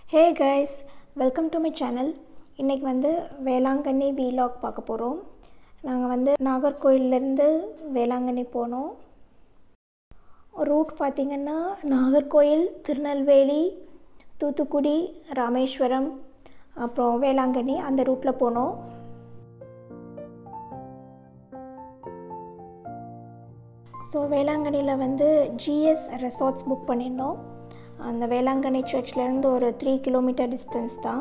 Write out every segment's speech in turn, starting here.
hey guys welcome to my channel இன்றைக்கி வந்து Velankanni vlog பார்க்க போகிறோம் நாங்கள் வந்து நாகர்கோயிலேருந்து வேளாங்கண்ணி போனோம் ரூட் பார்த்திங்கன்னா நாகர்கோயில் திருநெல்வேலி தூத்துக்குடி ராமேஸ்வரம் அப்புறம் வேளாங்கண்ணி அந்த ரூட்டில் போனோம் ஸோ வேளாங்கண்ணியில் வந்து ஜிஎஸ் ரெசார்ட்ஸ் புக் பண்ணியிருந்தோம் அந்த வேளாங்கண்ணி சர்ச்லேருந்து ஒரு த்ரீ கிலோமீட்டர் டிஸ்டன்ஸ் தான்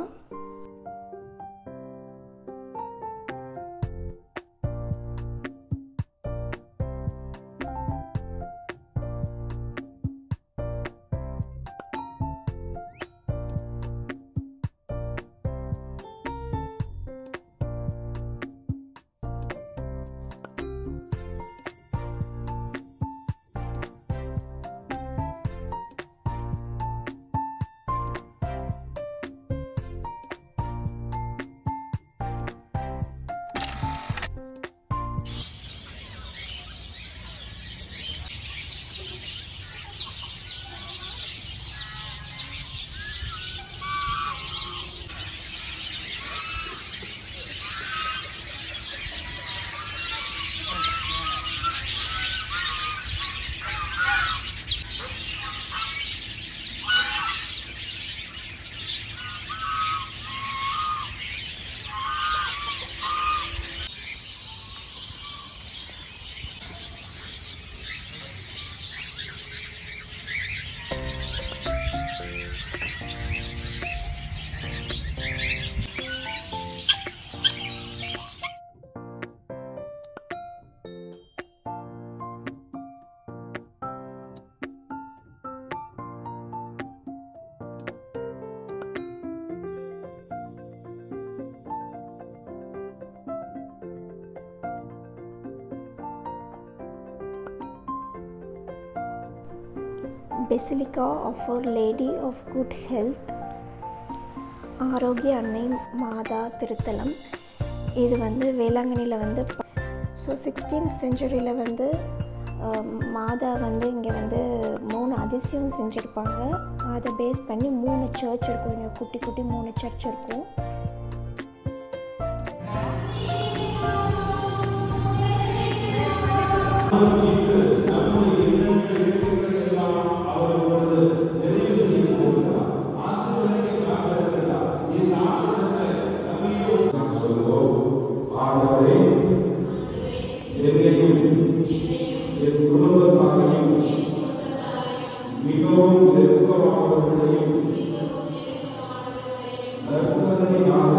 basilica of our lady of good health Arokia Annai மாதா திருத்தலம் இது வந்து வேளாங்கண்ணியில் வந்து ஸோ சிக்ஸ்டீன்த் செஞ்சுரியில் வந்து மாதா வந்து இங்கே வந்து மூணு அதிசயம் செஞ்சுருப்பாங்க அதை பேஸ் பண்ணி மூணு சர்ச் இருக்கும் இங்கே குட்டி குட்டி மூணு சர்ச் இருக்கும் ஆண்டவரே என்னையும் என் குடும்பத்தாரையும் மிகவும் நெருக்கமானவர்களையும் நற்கருணையாக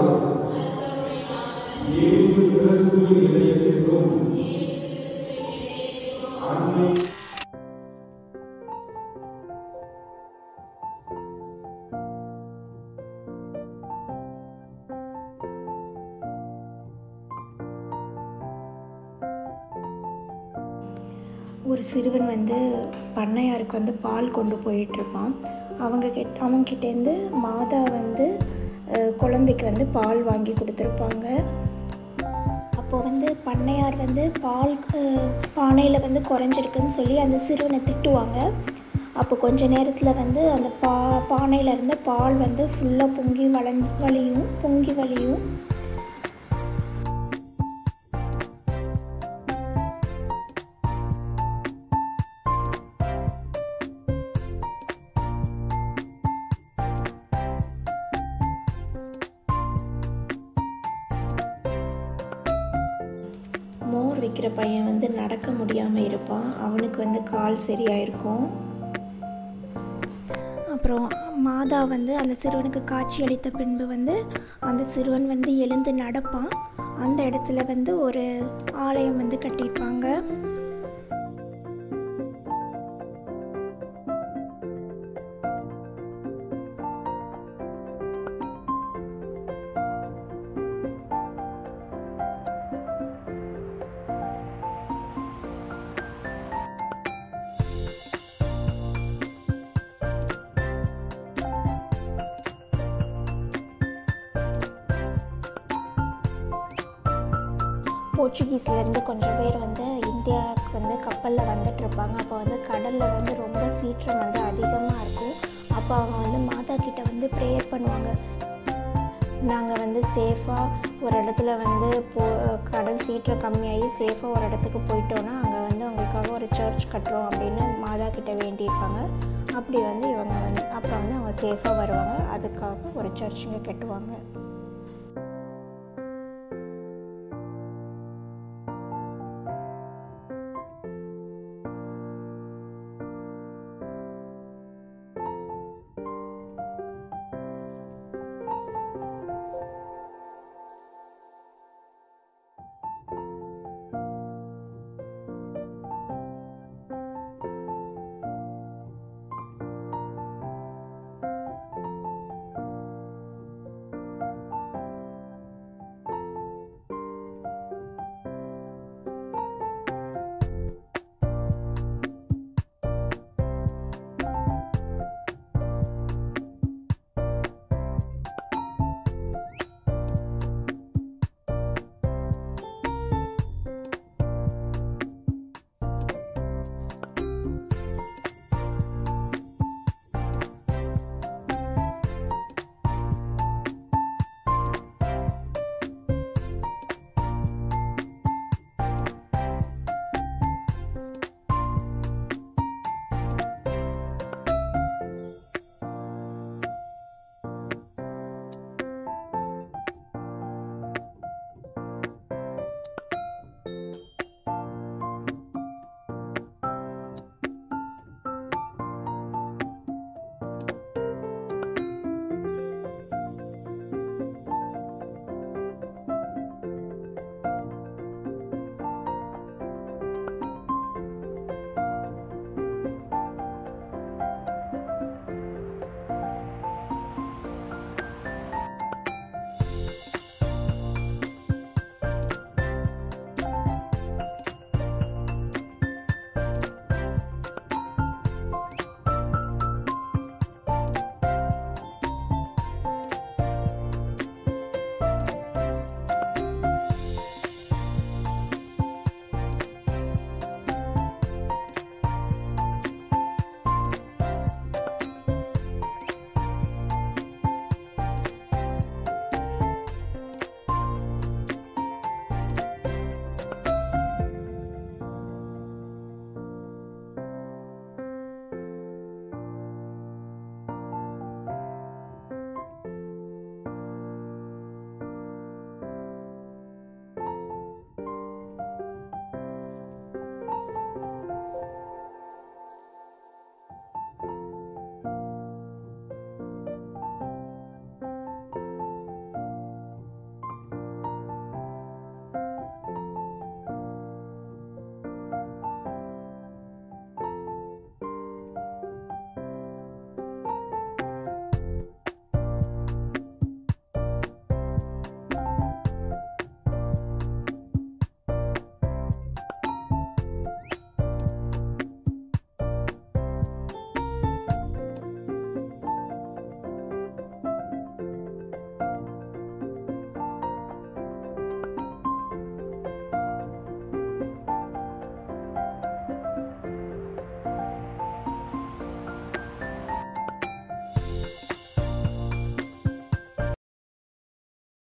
இயேசு கிறிஸ்துவின் இதயத்திற்கும் அன்னை ஒரு சிறுவன் வந்து பண்ணையாருக்கு வந்து பால் கொண்டு போயிட்டுருப்பான் அவங்க கிட்ட அவங்கக்கிட்டேருந்து மாதா வந்து அஹ், குழந்தைக்கு வந்து பால் வாங்கி கொடுத்துருப்பாங்க அப்போ வந்து பண்ணையார் வந்து பால் அஹ், பானையில் வந்து குறைஞ்சிருக்குன்னு சொல்லி அந்த சிறுவனை திட்டுவாங்க அப்போ கொஞ்ச நேரத்தில் வந்து அந்த பா பானையில் இருந்த பால் வந்து ஃபுல்லாக பொங்கி வளஞ் வலியும் பொங்கி வலியும் மோர் விற்கிற பையன் வந்து நடக்க முடியாமல் இருப்பான் அவனுக்கு வந்து கால் சரியாயிருக்கும் அப்புறம் மாதா வந்து அந்த சிறுவனுக்கு காட்சி அளித்த பின்பு வந்து அந்த சிறுவன் வந்து எழுந்து நடப்பான் அந்த இடத்துல வந்து ஒரு ஆலயம் வந்து கட்டியிருப்பாங்க போர்ச்சுகீஸ்லேருந்து கொஞ்சம் பேர் வந்து இந்தியாவுக்கு வந்து கப்பலில் வந்துட்டு இருப்பாங்க அப்போ வந்து கடலில் வந்து ரொம்ப சீற்றம் வந்து அதிகமாக இருக்கும் அப்போ அவங்க வந்து மாதா கிட்ட வந்து ப்ரேயர் பண்ணுவாங்க நாங்கள் வந்து சேஃபாக ஒரு இடத்துல வந்து போ கடல் சீற்றம் கம்மியாகி சேஃபாக ஒரு இடத்துக்கு போயிட்டோன்னா அங்கே வந்து அவங்களுக்காக ஒரு சர்ச் கட்டுறோம் அப்படின்னு மாதா கிட்ட வேண்டியிருப்பாங்க அப்படி வந்து இவங்க வந்து அப்போ வந்து அவங்க சேஃபாக வருவாங்க அதுக்காக ஒரு சர்ச்சுங்க கட்டுவாங்க